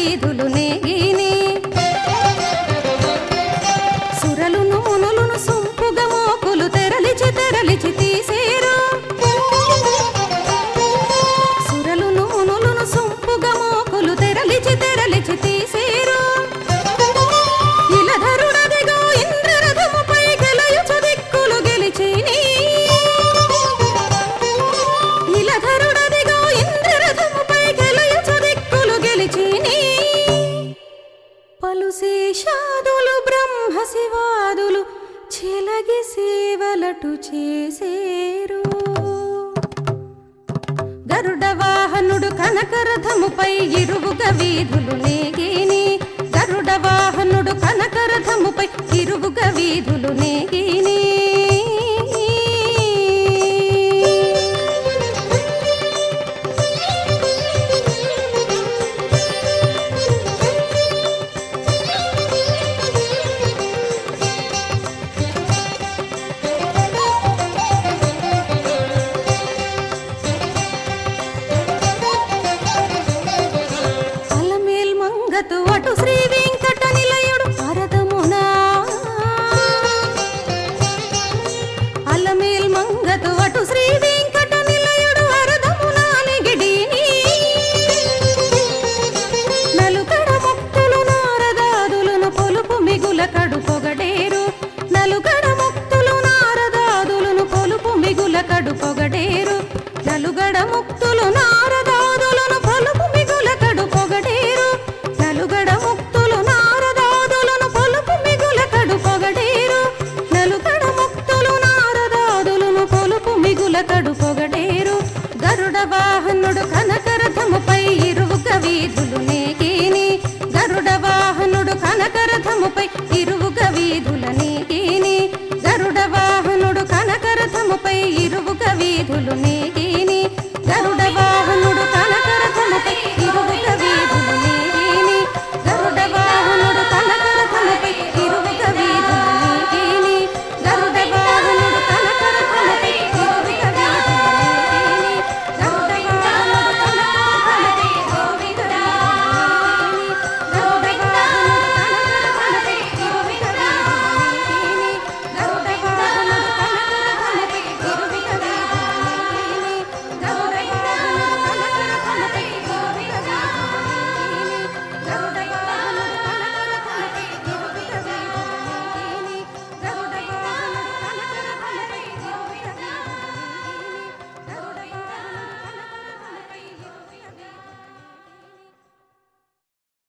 వీధులు నేగిని సురలును మునులును సొంపుగా మోకులు తెరలిచి తెరలిచి తీసేరు సురలును మునులును సొంపుగా మోకులు తెరలిచి తెరలిచి తీసేరు ఇలధరుడదిగో ఇంద్రరథముపై గెలయుచు దిక్కులు గెలిచిని ఇలధరుడదిగో ఇంద్రరథముపై గెలయుచు దిక్కులు గెలిచిని పలు శేషాదులు బ్రహ్మ శివాదులు చెలగి సేవలటు చేసేరు గరుడ వాహనుడు కనకరథముపై ఇరువుగ వీధులు నేగి